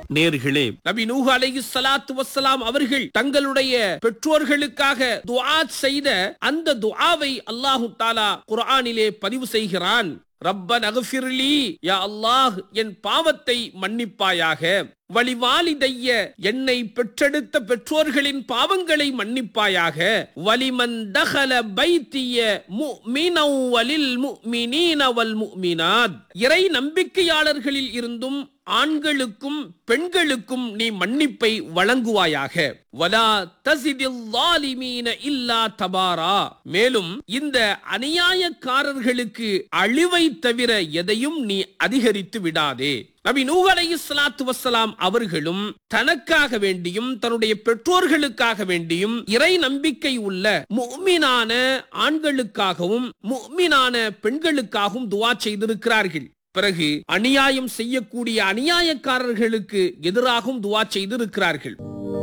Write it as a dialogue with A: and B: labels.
A: நேர்களே நபி நூஹ் அலைஹி ஸலாத்து வஸ்ஸலாம் அவர்கள் தங்களுடைய பெற்றோர்களுக்காக துஆ செய்த அந்த துஆவை அல்லாஹு தாலா குர்ஆனிலே பதிவு செய்கிறான் ரப்பன் அகஃபிர்லி யா அல்லாஹ் என் பாவத்தை மன்னிப்பாயாக வலிவாலிதைய என்னை பெற்றெடுத்த பெற்றோர்களின் பாவங்களை மன்னிப்பாயாக வலிமன் தகல பைத்திய முஃமினவ் வலில் முஃமினீன வல் முஃமினாத் இறை நம்பிக்கையாளர்களில் இருந்தும் ஆண்களுக்கும் பெண்களுக்கும் நீ மன்னிப்பை வழங்குவாயாக வலா தசிதில் லாலிமீன இல்லா தபாரா மேலும் இந்த அநியாயக்காரர்களுக்கு அழிவை தவிர எதையும் நீ அதிகரித்து விடாதே நபி நூஹ் அலைஹிஸ்ஸலாத்து வஸ்ஸலாம் அவர்களும் தனக்காக வேண்டியும் தன்னுடைய பெற்றோர்களுக்காக வேண்டியும் இறை நம்பிக்கை உள்ள முஃமினான ஆண்களுக்காகவும் முஃமினான பெண்களுக்காகவும் துஆ செய்திருக்கிறார்கள் பிறகு அநியாயம் செய்யக்கூடிய அநியாயக்காரர்களுக்கு எதிராகவும் துஆ செய்திருக்கிறார்கள்